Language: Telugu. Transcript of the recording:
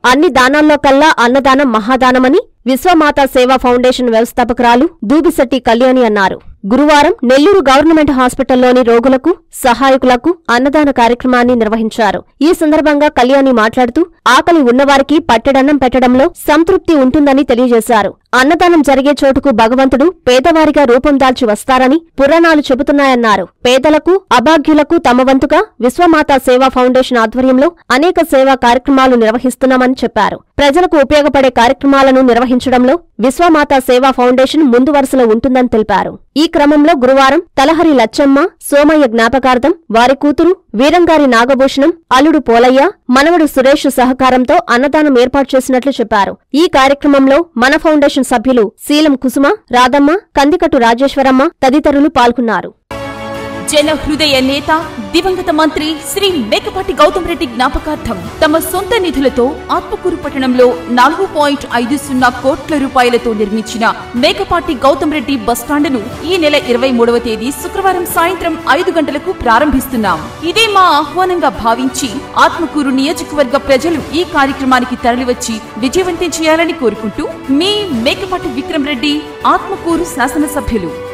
అన్ని దానాల్లో కల్లా అన్నదానం మహాదానమని విశ్వమాత సేవా ఫౌండేషన్ వ్యవస్థాపకురాలు దూబిశెట్టి కళ్యాణి అన్నారు గురువారం నెల్లూరు గవర్నమెంట్ హాస్పిటల్లోని రోగులకు సహాయకులకు అన్నదాన కార్యక్రమాన్ని నిర్వహించారు ఈ సందర్భంగా కళ్యాణి మాట్లాడుతూ ఆకలి ఉన్నవారికి పట్టెడన్నం పెట్టడంలో సంతృప్తి ఉంటుందని తెలియజేశారు అన్నదానం జరిగే చోటుకు భగవంతుడు పేదవారిగా రూపం దాల్చి వస్తారని పురాణాలు చెబుతున్నాయన్నారు పేదలకు అభాగ్యులకు తమ వంతుగా విశ్వమాత సేవా ఫౌండేషన్ ఆధ్వర్యంలో అనేక సేవా కార్యక్రమాలు నిర్వహిస్తున్నామని చెప్పారు ప్రజలకు ఉపయోగపడే కార్యక్రమాలను నిర్వహించడంలో విశ్వమాత సేవా ఫౌండేషన్ ముందు వరుసలో ఉంటుందని తెలిపారు ఈ క్రమంలో గురువారం తలహరి లచ్చమ్మ సోమయ్య జ్ఞాపకార్థం వారి కూతురు వీరంగారి నాగభూషణం అల్లుడు పోలయ్య మనవడు సురేష్ సహకారంతో అన్నదానం ఏర్పాటు చేసినట్లు చెప్పారు ఈ కార్యక్రమంలో మన ఫౌండేషన్ సభ్యులు శీలం కుసుమ రాధమ్మ కందికట్టు రాజేశ్వరమ్మ తదితరులు పాల్గొన్నారు జన హృదయ నేత దివంగత మంత్రి శ్రీ మేకపాటి గౌతమ్ రెడ్డి జ్ఞాపకార్థం తమ సొంత నిధులతో ఆత్మకూరు పట్టణంలో నాలుగు పాయింట్ ఐదు సున్నా కోట్ల రూపాయలతో నిర్మించిన మేకపాటి గౌతమ్ రెడ్డి బస్టాండును ఈ నెల ఇరవై మూడవ తేదీ శుక్రవారం సాయంత్రం ఐదు గంటలకు ప్రారంభిస్తున్నాం ఇదే మా ఆహ్వానంగా భావించి ఆత్మకూరు నియోజకవర్గ ప్రజలు ఈ కార్యక్రమానికి తరలివచ్చి విజయవంతం చేయాలని కోరుకుంటూ మీ మేకపాటి విక్రమ్ రెడ్డి ఆత్మకూరు శాసనసభ్యులు